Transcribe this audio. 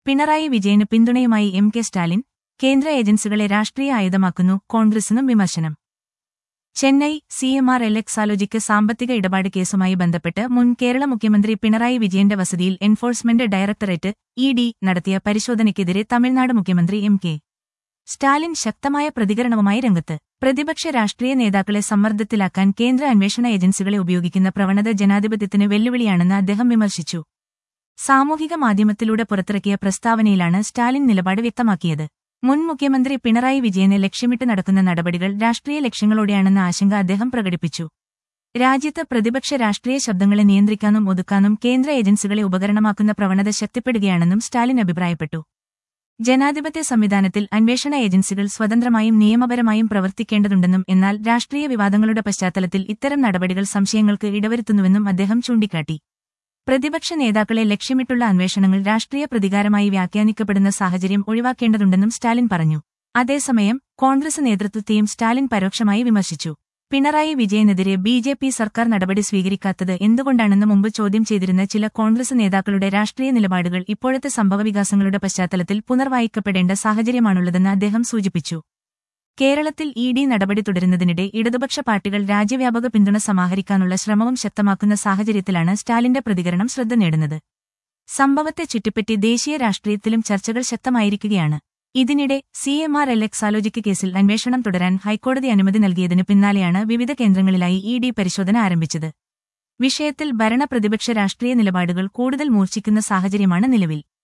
പിണറായി വിജയന് പിന്തുണയുമായി M K Stalin കേന്ദ്ര ഏജൻസികളെ രാഷ്ട്രീയ ആയുധമാക്കുന്നു കോൺഗ്രസിനും വിമർശനം Chennai C M R L Exalogic സാമ്പത്തിക ഇടപാട് കേസുമായി ബന്ധപ്പെട്ട് മുൻ കേരള മുഖ്യമന്ത്രി പിണറായി വിജയന്റെ വസതിയിൽ എൻഫോഴ്സ്മെന്റ് ഡയറക്ടറേറ്റ് ഇ ഡി നടത്തിയ പരിശോധനയ്ക്കെതിരെ തമിഴ്നാട് മുഖ്യമന്ത്രി എം കെ സ്റ്റാലിൻ ശക്തമായ പ്രതികരണവുമായി രംഗത്ത് പ്രതിപക്ഷ രാഷ്ട്രീയ നേതാക്കളെ സമ്മർദ്ദത്തിലാക്കാൻ കേന്ദ്ര അന്വേഷണ ഏജൻസികളെ ഉപയോഗിക്കുന്ന പ്രവണത ജനാധിപത്യത്തിന് വെല്ലുവിളിയാണെന്ന് അദ്ദേഹം വിമർശിച്ചു സാമൂഹിക മാധ്യമത്തിലൂടെ പുറത്തിറക്കിയ പ്രസ്താവനയിലാണ് സ്റ്റാലിൻ നിലപാട് വ്യക്തമാക്കിയത് മുൻ മുഖ്യമന്ത്രി പിണറായി വിജയനെ ലക്ഷ്യമിട്ട് നടക്കുന്ന നടപടികൾ രാഷ്ട്രീയ ലക്ഷ്യങ്ങളോടെയാണെന്ന ആശങ്ക അദ്ദേഹം പ്രകടിപ്പിച്ചു രാജ്യത്ത് പ്രതിപക്ഷ രാഷ്ട്രീയ ശബ്ദങ്ങളെ നിയന്ത്രിക്കാനും ഒതുക്കാനും കേന്ദ്ര ഏജൻസികളെ ഉപകരണമാക്കുന്ന പ്രവണത ശക്തിപ്പെടുകയാണെന്നും സ്റ്റാലിൻ അഭിപ്രായപ്പെട്ടു ജനാധിപത്യ സംവിധാനത്തിൽ അന്വേഷണ ഏജൻസികൾ സ്വതന്ത്രമായും നിയമപരമായും പ്രവർത്തിക്കേണ്ടതുണ്ടെന്നും എന്നാൽ രാഷ്ട്രീയ വിവാദങ്ങളുടെ പശ്ചാത്തലത്തിൽ ഇത്തരം നടപടികൾ സംശയങ്ങൾക്ക് ഇടവരുത്തുന്നുവെന്നും അദ്ദേഹം ചൂണ്ടിക്കാട്ടി പ്രതിപക്ഷ നേതാക്കളെ ലക്ഷ്യമിട്ടുള്ള അന്വേഷണങ്ങൾ രാഷ്ട്രീയ പ്രതികാരമായി വ്യാഖ്യാനിക്കപ്പെടുന്ന സാഹചര്യം ഒഴിവാക്കേണ്ടതുണ്ടെന്നും സ്റ്റാലിൻ പറഞ്ഞു അതേസമയം കോൺഗ്രസ് നേതൃത്വത്തെയും സ്റ്റാലിൻ പരോക്ഷമായി വിമർശിച്ചു പിണറായി വിജയനെതിരെ ബി ജെ പി സർക്കാർ നടപടി സ്വീകരിക്കാത്തത് എന്തുകൊണ്ടാണെന്ന് മുമ്പ് ചോദ്യം ചെയ്തിരുന്ന ചില കോൺഗ്രസ് നേതാക്കളുടെ രാഷ്ട്രീയ നിലപാടുകൾ ഇപ്പോഴത്തെ സംഭവവികാസങ്ങളുടെ പശ്ചാത്തലത്തിൽ പുനർവായിക്കപ്പെടേണ്ട സാഹചര്യമാണുള്ളതെന്ന് അദ്ദേഹം സൂചിപ്പിച്ചു കേരളത്തിൽ ഇ ഡി നടപടി തുടരുന്നതിനിടെ ഇടതുപക്ഷ പാർട്ടികൾ രാജ്യവ്യാപക പിന്തുണ സമാഹരിക്കാനുള്ള ശ്രമവും ശക്തമാക്കുന്ന സാഹചര്യത്തിലാണ് സ്റ്റാലിന്റെ പ്രതികരണം ശ്രദ്ധ നേടുന്നത് സംഭവത്തെ ചുറ്റിപ്പറ്റി ദേശീയ രാഷ്ട്രീയത്തിലും ചർച്ചകൾ ശക്തമായിരിക്കുകയാണ് ഇതിനിടെ C M R L Exalogic കേസിൽ അന്വേഷണം തുടരാൻ ഹൈക്കോടതി അനുമതി നൽകിയതിനു പിന്നാലെയാണ് വിവിധ കേന്ദ്രങ്ങളിലായി ഇ ഡി പരിശോധന ആരംഭിച്ചത് വിഷയത്തിൽ ഭരണ പ്രതിപക്ഷ രാഷ്ട്രീയ നിലപാടുകൾ കൂടുതൽ മൂർച്ഛിക്കുന്ന സാഹചര്യമാണ് നിലവിൽ